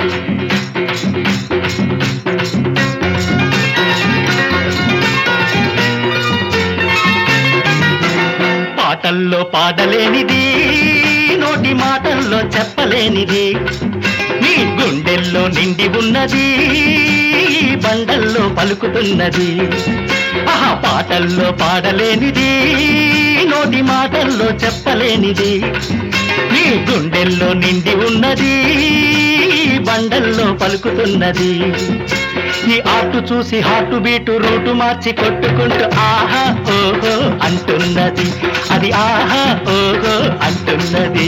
పాటల్లో పాడలేనిది నోటి మాటల్లో చెప్పలేనిది నీ గుండెల్లో నిండి ఉన్నది ఈ బండల్లో పలుకుతున్నది ఆహా పాటల్లో పాడలేనిది నోటి మాటల్లో చెప్పలేనిది నీ గుండెల్లో నిండి ఉన్నది ఈ బండల్లో పలుకుతున్నది ఈ ఆటు చూసి హాటు బీటు రూటు మార్చి కొట్టుకుంటూ ఆహా ఓహో అంటున్నది అది ఆహా ఓహో అంటున్నది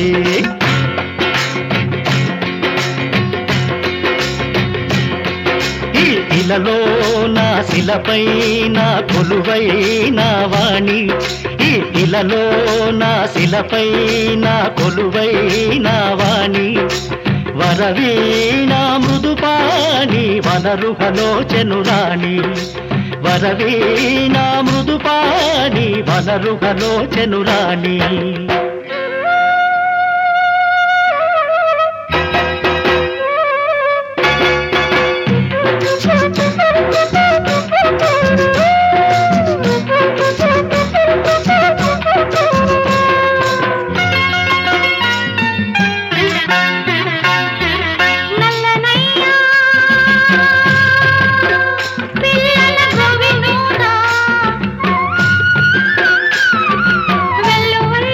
ఈ ఇలలో నా శిలపైన కొలువైన వాణి ఈ ఇలలో నా శిలపైన కొలువైన వాణి వరవీణ మృదుపాణి వనరుహలోచనురాణి వరవీణ మృదుపాణి వనరుహలోచనురాణి నల్లనయ్యా పిల్లల గోవినూన వెల్లువై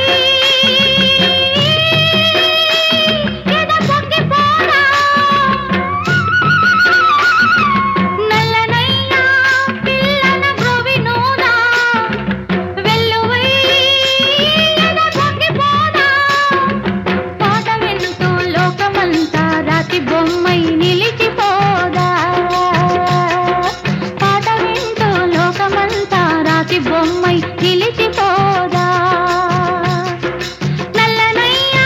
ఎద పొంగిపోనా నల్లనయ్యా పిల్లల గోవినూన వెల్లువై ఎద పొంగిపోనా పాట వింటూ లోకమంతా రాతి బొమ్మై నిలిచిపోదా పాట వింటూ లోకమంతా రాతి బొమ్మై నిలిచిపోదా నల్లనయ్యా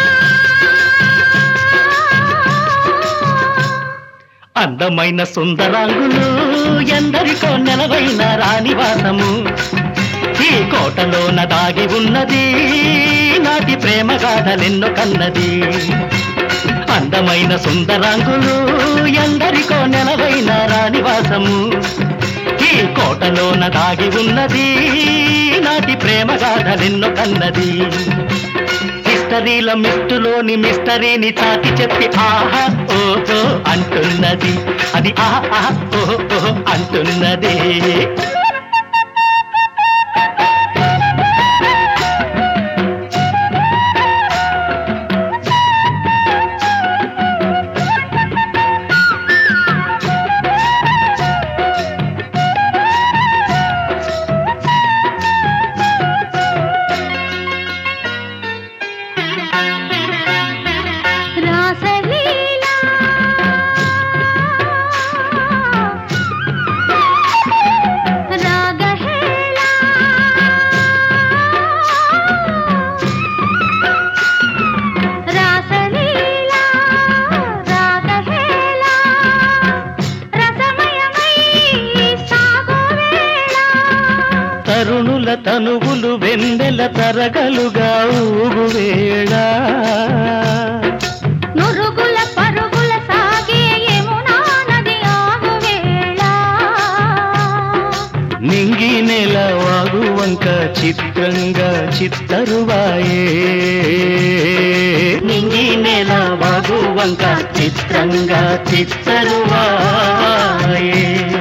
అందమైన సుందరాంగులు ఎందరికో నెలవైన రాణివాసము ఈ కోటలోన దాగి ఉన్నది నాటి ప్రేమ గాథలెన్నో కన్నది అందమైన సుందరాంగులు ఎందరికో నెలవైన రాణివాసము ఈ కోటలోన దాగి ఉన్నది నాటి ప్రేమ గాథలెన్నో కన్నది హిస్టరీల మిస్టులోని మిస్టరీని చాటి చెప్పి ఆహా ఓహో అంటున్నది అది ఆహా ఓహో అంటున్నది రాసలీలా రాగహేళా రాసలీలా రాగహేళా రసమయమై సాగువేళ తరుణుల తనువులు వెన్నెల తరగలుగా ఊగువేళ నురుగుల పరుగుల సాగే యమునా నది ఆగువేళ నింగి నెల వాగు వంక చిత్రంగా చిత్తరువాయే నింగి నెల వాగు వంక చిత్రంగా చిత్తరువాయే